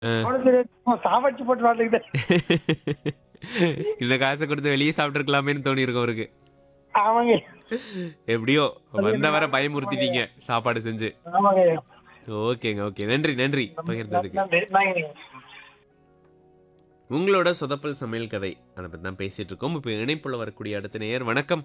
ஆ. அவனுக்கு தெரியாது சாவடிச்சு போட்டு வாழ்ந்துக்கிட்டேன் இந்த காசை கொடுத்து வெளியே சாப்பிட்டுருக்கலாமேன்னு தோணி இருக்கு அவருக்கு ஆமாங்க எப்படியோ வந்தவரை பயமுறுத்திட்டீங்க சாப்பாடு செஞ்சு ஆமாங்க ஓகேங்க ஓகே நன்றி நன்றி பகிர்ந்ததுக்கு நன்றி நாங்க உங்களோட சொதப்பல் சமையல் கதை அதை பத்தி தான் பேசிட்டு இருக்கோம் இப்போ இணைப்புல வரக்கூடிய அடுத்த நேயர் வணக்கம்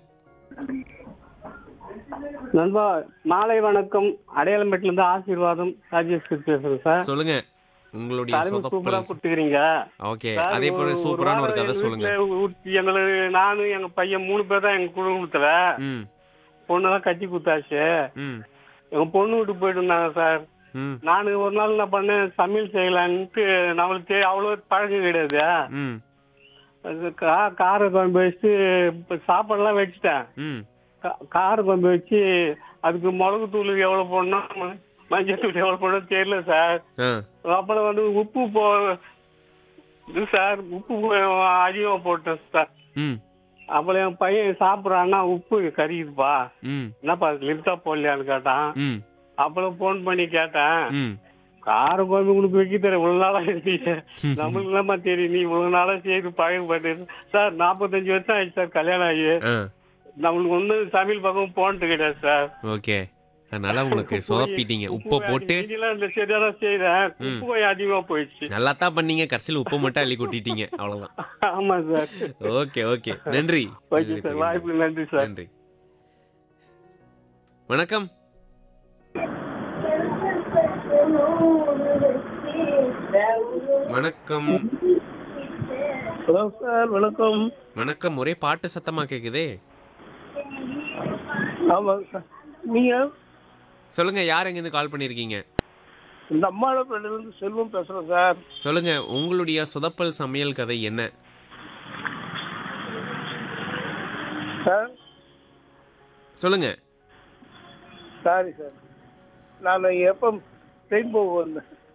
நண்பா மாலை வணக்கம் அடையாளம்பேட்டில இருந்து ஆசீர்வாதம் ராஜேஷ் பேசுறேன் சார் சொல்லுங்க உங்களுடைய தலைமை சூப்பரா சொதப்பல் கொடுத்துக்கிறீங்க ஓகே சார், அதே போல ஒரு- சூப்பரான ஒரு வாரம் கதை எங்க சொல்லுங்க வீட்டுல ஊட்டி எங்களுக்கு நானும் எங்க பையன் மூணு பேர் தான் எங்க குடும்பத்துல ம் பொண்ணெல்லாம் கட்டி குத்தாச்சு ம் எங்க பொண்ணு வீட்டுக்கு போயிட்டு இருந்தாங்க சார் ம் நானு ஒரு நாள் என்ன பண்ணேன் சமையல் செய்யலான்ட்டு நம்மளுக்கு தெ- அவ்வளவு பழக்கம் கிடையாது ம் அது கா- கார குழம்பு வச்சு இப்ப சாப்பாடுலாம் வச்சுட்டேன் ம் கா- கார குழம்பு வச்சு அதுக்கு மிளகு தூள் எவ்வளவு போடணும் ம- மஞ்சள் தூள் எவ்வளவு போடணும் தெரியல சார் ஆ அப்புறம் வந்து உப்பு போ இது சார் உப்பு போ- அதிகமா போட்டேன் சார் ம் அப்புறம் என் பையன் சாப்பிட்றான்னா உப்பு கறிக்குதுப்பா ம் என்னப்பா லிமிட்டா போடலையான்னு கேட்டான் ம் அப்புறம் ஃபோன் பண்ணி கேட்டேன் ம் கார குழம்பு உனக்கு வைக்க தர இவ்வளவு நாளா இருக்கீங்க நம்மளுக்கு இல்லாம தெரியும் நீ இவ்வளவு நாளா செய்து பழகப்பட்டு சார் நாற்பத்தஞ்சு வருஷம் ஆயிடுச்சு சார் கல்யாணம் ஆகி ஆ நம்மளுக்கு ஒன்றும் சமையல் பக்கம் போனது கிடையாது சார் ஓகே அதனால உங்களுக்கு சொதப்பிட்டீங்க உப்பு உப்பை போட்டு மீதியெல்லாம் இந்த சரியான செய்யறேன் உப்பு கொஞ்சம் அதிகமா போயிடுச்சு நல்லா தான் பண்ணீங்க கடைசியில் உப்பு மட்டும் அள்ளி கொட்டிட்டீங்க அவ்வளவுதான் ஆமா சார் ஓகே ஓகே நன்றி ஓகே நன்றி, சார் வாய்ப்பு நன்றி சார் நன்றி வணக்கம் வணக்கம் ஹலோ சார் வணக்கம் வணக்கம் ஒரே பாட்டு சத்தமா கேக்குதே ஆமாங்க சார் நீங்க சொல்லுங்க யார் எங்க இருந்து கால் பண்ணிருக்கீங்க இந்த அம்மாவோட ஃப்ரெண்ட்ல இருந்து செல்வம் பேசுறேன் சார் சொல்லுங்க உங்களுடைய சொதப்பல் சமையல் கதை என்ன சார் சொல்லுங்க சாரி சார் நான் எப்போ ட்ரெயின் போக வந்தேன்